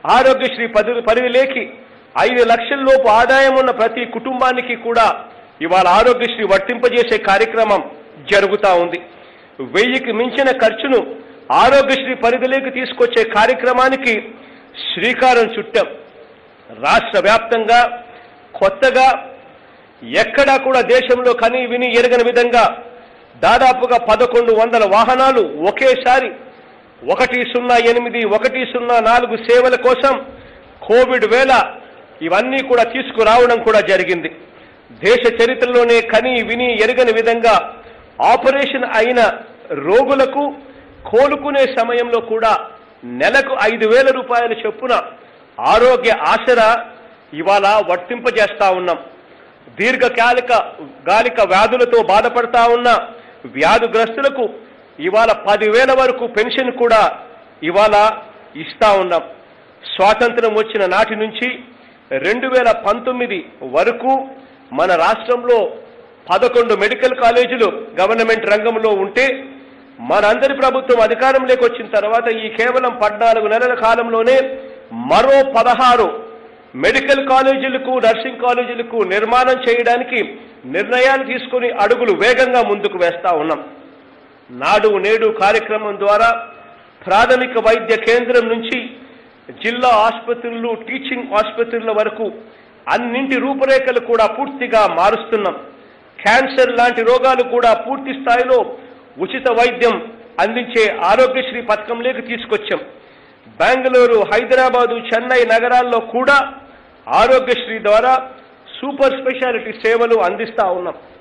ఆరోగ్యశ్రీ పది పరిధిలోకి ఐదు లక్షల లోపు ఆదాయం ఉన్న ప్రతి కుటుంబానికి కూడా ఇవాళ ఆరోగ్యశ్రీ వర్తింపజేసే కార్యక్రమం జరుగుతా ఉంది వెయ్యికి మించిన ఖర్చును ఆరోగ్యశ్రీ పరిధిలోకి తీసుకొచ్చే కార్యక్రమానికి శ్రీకారం చుట్టాం రాష్ట్ర వ్యాప్తంగా కొత్తగా ఎక్కడా కూడా దేశంలో కని విని ఎరగని విధంగా దాదాపుగా పదకొండు వందల వాహనాలు ఒకేసారి ఒకటి సున్నా ఎనిమిది ఒకటి సున్నా నాలుగు సేవల కోసం కోవిడ్ వేళ ఇవన్నీ కూడా తీసుకురావడం కూడా జరిగింది దేశ చరిత్రలోనే కని విని ఎరగని విధంగా ఆపరేషన్ అయిన రోగులకు కోలుకునే సమయంలో కూడా నెలకు ఐదు వేల రూపాయల చొప్పున ఆరోగ్య ఆసరా ఇవాళ వర్తింపజేస్తా ఉన్నాం దీర్ఘకాలిక గాలిక వ్యాధులతో బాధపడతా ఉన్న వ్యాధిగ్రస్తులకు ఇవాళ పదివేల వరకు పెన్షన్ కూడా ఇవాళ ఇస్తా ఉన్నాం స్వాతంత్రం వచ్చిన నాటి నుంచి రెండు వేల పంతొమ్మిది వరకు మన రాష్ట్రంలో పదకొండు మెడికల్ కాలేజీలు గవర్నమెంట్ రంగంలో ఉంటే మనందరి ప్రభుత్వం అధికారంలోకి వచ్చిన తర్వాత ఈ కేవలం పద్నాలుగు నెలల కాలంలోనే మరో పదహారు మెడికల్ కాలేజీలకు నర్సింగ్ కాలేజీలకు నిర్మాణం చేయడానికి నిర్ణయాలు తీసుకుని అడుగులు వేగంగా ముందుకు వేస్తా ఉన్నాం నాడు నేడు కార్యక్రమం ద్వారా ప్రాథమిక వైద్య కేంద్రం నుంచి జిల్లా ఆసుపత్రులు టీచింగ్ ఆసుపత్రుల వరకు అన్నింటి రూపురేఖలు కూడా పూర్తిగా మారుస్తున్నాం క్యాన్సర్ లాంటి రోగాలు కూడా పూర్తి స్థాయిలో ఉచిత వైద్యం అందించే ఆరోగ్యశ్రీ పథకంలోకి తీసుకొచ్చాం బెంగళూరు హైదరాబాదు చెన్నై నగరాల్లో కూడా ఆరోగ్యశ్రీ ద్వారా సూపర్ స్పెషాలిటీ సేవలు అందిస్తా ఉన్నాం